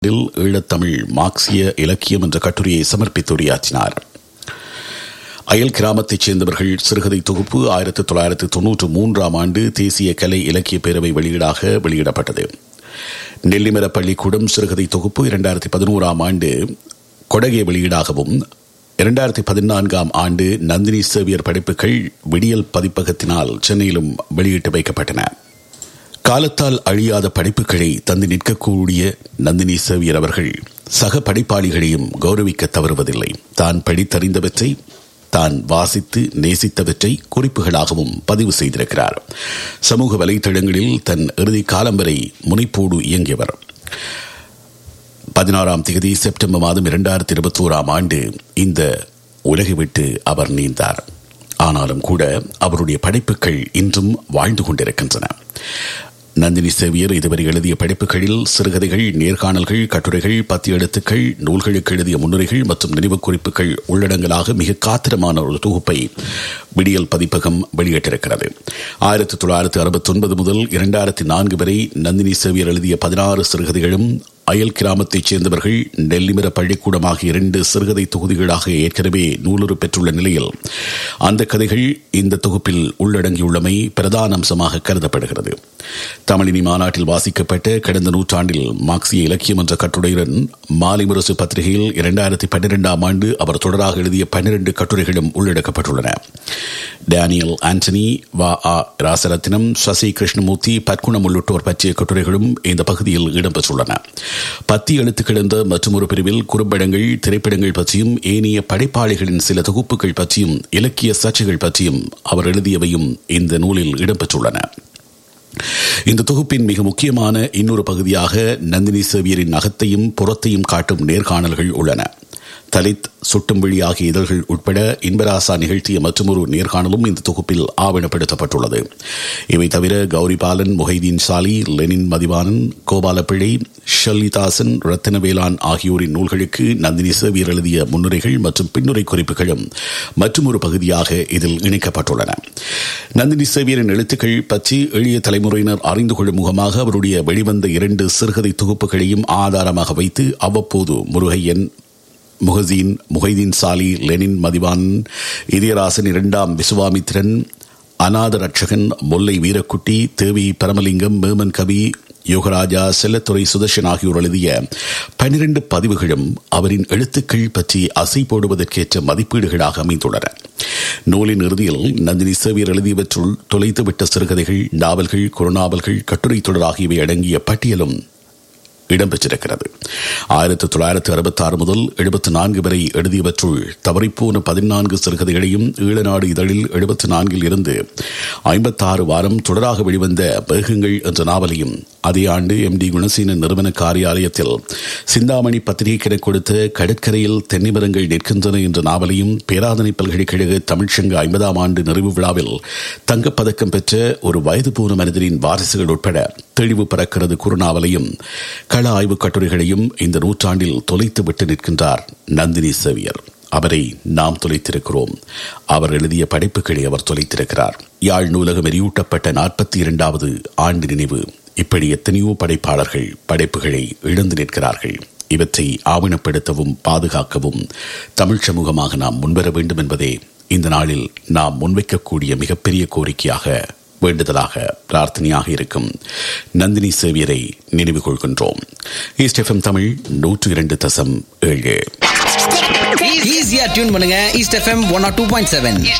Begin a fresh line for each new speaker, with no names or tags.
ஈழத்தமிழ் மார்க்சிய இலக்கியம் என்ற கட்டுரையை சமர்ப்பித்து உரையாற்றினார் அயல் கிராமத்தைச் சேர்ந்தவர்கள் சிறுகதை தொகுப்பு ஆயிரத்தி தொள்ளாயிரத்தி தொன்னூற்று மூன்றாம் ஆண்டு தேசிய கலை இலக்கிய பேரவை வெளியீடாக வெளியிடப்பட்டது நெல்லிமர பள்ளிக்கூடம் சிறுகதை தொகுப்பு இரண்டாயிரத்தி பதினோராம் ஆண்டு கொடகை வெளியீடாகவும் இரண்டாயிரத்தி பதினான்காம் ஆண்டு நந்தினி சேவியர் படைப்புகள் விடியல் பதிப்பகத்தினால் சென்னையிலும் வெளியிட்டு வைக்கப்பட்டன காலத்தால் அழியாத படைப்புகளை தந்து நிற்கக்கூடிய நந்தினி சேவியர் அவர்கள் சக படைப்பாளிகளையும் கௌரவிக்க தவறுவதில்லை தான் படித்தறிந்தவற்றை தான் வாசித்து நேசித்தவற்றை குறிப்புகளாகவும் பதிவு செய்திருக்கிறார் சமூக வலைதளங்களில் தன் இறுதி காலம் வரை முனைப்போடு இயங்கியவர் பதினாறாம் தேதி செப்டம்பர் மாதம் இரண்டாயிரத்தி இருபத்தி ஓராம் ஆண்டு இந்த உலகை விட்டு அவர் நீந்தார் ஆனாலும் கூட அவருடைய படைப்புகள் இன்றும் வாழ்ந்து கொண்டிருக்கின்றன நந்தினி சேவியர் இதுவரை எழுதிய படைப்புகளில் சிறுகதைகள் நேர்காணல்கள் கட்டுரைகள் பத்திய எழுத்துக்கள் நூல்களுக்கு எழுதிய முன்னுரைகள் மற்றும் நினைவு குறிப்புகள் உள்ளடங்கலாக மிக காத்திரமான ஒரு தொகுப்பை விடியல் பதிப்பகம் வெளியிட்டிருக்கிறது ஆயிரத்தி தொள்ளாயிரத்தி அறுபத்தி ஒன்பது முதல் இரண்டாயிரத்தி நான்கு வரை நந்தினி சேவியர் எழுதிய பதினாறு சிறுகதைகளும் அயல் கிராமத்தைச் சேர்ந்தவர்கள் நெல்லிமர பள்ளிக்கூடம் ஆகிய இரண்டு சிறுகதை தொகுதிகளாக ஏற்கனவே நூலுறு பெற்றுள்ள நிலையில் அந்த கதைகள் இந்த தொகுப்பில் உள்ளடங்கியுள்ளமை பிரதான அம்சமாக கருதப்படுகிறது தமிழினி மாநாட்டில் வாசிக்கப்பட்ட கடந்த நூற்றாண்டில் மார்க்சிய இலக்கியம் என்ற கட்டுரையுடன் மாலை முரசு பத்திரிகையில் இரண்டாயிரத்தி பன்னிரெண்டாம் ஆண்டு அவர் தொடராக எழுதிய பன்னிரண்டு கட்டுரைகளும் உள்ளடக்கப்பட்டுள்ளன டேனியல் ஆண்டனி வா ஆ ராசரத்னம் சசி கிருஷ்ணமூர்த்தி பற்குணம் உள்ளிட்டோர் பற்றிய கட்டுரைகளும் இந்த பகுதியில் இடம்பெற்றுள்ளன பத்தி எழுத்துக்கிழந்த மற்றும் ஒரு பிரிவில் குறும்படங்கள் திரைப்படங்கள் பற்றியும் ஏனைய படைப்பாளிகளின் சில தொகுப்புகள் பற்றியும் இலக்கிய சர்ச்சைகள் பற்றியும் அவர் எழுதியவையும் இந்த நூலில் இடம்பெற்றுள்ளன இந்த தொகுப்பின் மிக முக்கியமான இன்னொரு பகுதியாக நந்தினி சேவியரின் அகத்தையும் புறத்தையும் காட்டும் நேர்காணல்கள் உள்ளன தலித் சுட்டும்பிழி ஆகிய இதழ்கள் உட்பட இன்பராசா நிகழ்த்திய மற்றொரு நேர்காணலும் இந்த தொகுப்பில் ஆவணப்படுத்தப்பட்டுள்ளது இவை தவிர கௌரிபாலன் முஹைதீன் சாலி லெனின் மதிவானன் கோபாலப்பிள்ளை ஷல்லிதாசன் ரத்தினவேலான் ஆகியோரின் நூல்களுக்கு நந்தினி சேவியர் எழுதிய முன்னுரைகள் மற்றும் பின்னுரை குறிப்புகளும் மற்றொரு பகுதியாக இதில் இணைக்கப்பட்டுள்ளன நந்தினி சேவியரின் எழுத்துக்கள் பற்றி எளிய தலைமுறையினர் அறிந்து கொள்ளும் முகமாக அவருடைய வெளிவந்த இரண்டு சிறுகதை தொகுப்புகளையும் ஆதாரமாக வைத்து அவ்வப்போது முருகையன் முகசீன் முகைதீன் சாலி லெனின் மதிவான் இதயராசன் இரண்டாம் விசுவாமித்திரன் அநாத ரட்சகன் முல்லை வீரக்குட்டி தேவி பரமலிங்கம் மேமன் கவி யோகராஜா செல்லத்துறை சுதர்ஷன் ஆகியோர் எழுதிய பனிரெண்டு பதிவுகளும் அவரின் எழுத்துக்கள் பற்றி அசை போடுவதற்கேற்ற மதிப்பீடுகளாக அமைந்துள்ளன நூலின் இறுதியில் நந்தினி சேவியர் எழுதியவற்றுள் தொலைத்துவிட்ட சிறுகதைகள் நாவல்கள் குறுநாவல்கள் கட்டுரை தொடர் ஆகியவை அடங்கிய பட்டியலும் இடம்பெற்றிருக்கிறது ஆயிரத்தி தொள்ளாயிரத்தி அறுபத்தி ஆறு முதல் எழுபத்தி நான்கு வரை எழுதியவற்றுள் தவறிப்போன பதினான்கு சிறுகதைகளையும் ஈழநாடு இதழில் எழுபத்தி நான்கில் இருந்து ஐம்பத்தாறு வாரம் தொடராக வெளிவந்த மேகங்கள் என்ற நாவலையும் அதே ஆண்டு எம் டி குணசீனன் நிறுவன காரியாலயத்தில் சிந்தாமணி பத்திரிகைக்கென கொடுத்த கடற்கரையில் தென்னிமரங்கள் நிற்கின்றன என்ற நாவலையும் பேராதனை பல்கலைக்கழக தமிழ்ச்சங்க ஐம்பதாம் ஆண்டு நிறைவு விழாவில் தங்கப்பதக்கம் பெற்ற ஒரு வயது போன மனிதரின் வாரிசுகள் உட்பட தெளிவு பறக்கிறது குறுநாவலையும் கள ஆய்வு கட்டுரைகளையும் இந்த நூற்றாண்டில் தொலைத்து விட்டு நிற்கின்றார் நந்தினி சேவியர் அவரை நாம் தொலைத்திருக்கிறோம் அவர் எழுதிய படைப்புகளை அவர் தொலைத்திருக்கிறார் யாழ் நூலகம் எரியூட்டப்பட்ட நாற்பத்தி இரண்டாவது ஆண்டு நினைவு இப்படி எத்தனையோ படைப்பாளர்கள் படைப்புகளை இழந்து நிற்கிறார்கள் இவற்றை ஆவணப்படுத்தவும் பாதுகாக்கவும் தமிழ் சமூகமாக நாம் முன்வர வேண்டும் என்பதே இந்த நாளில் நாம் முன்வைக்கக்கூடிய மிகப்பெரிய கோரிக்கையாக வேண்டுதலாக பிரார்த்தனையாக இருக்கும் நந்தினி சேவியரை நினைவு கொள்கின்றோம் ஈஸ்ட் எஃப்எம் தமிழ் நூற்று இரண்டு தசம் ஏழு
ஈஸியா டியூன் பண்ணுங்க east FM one or two point seven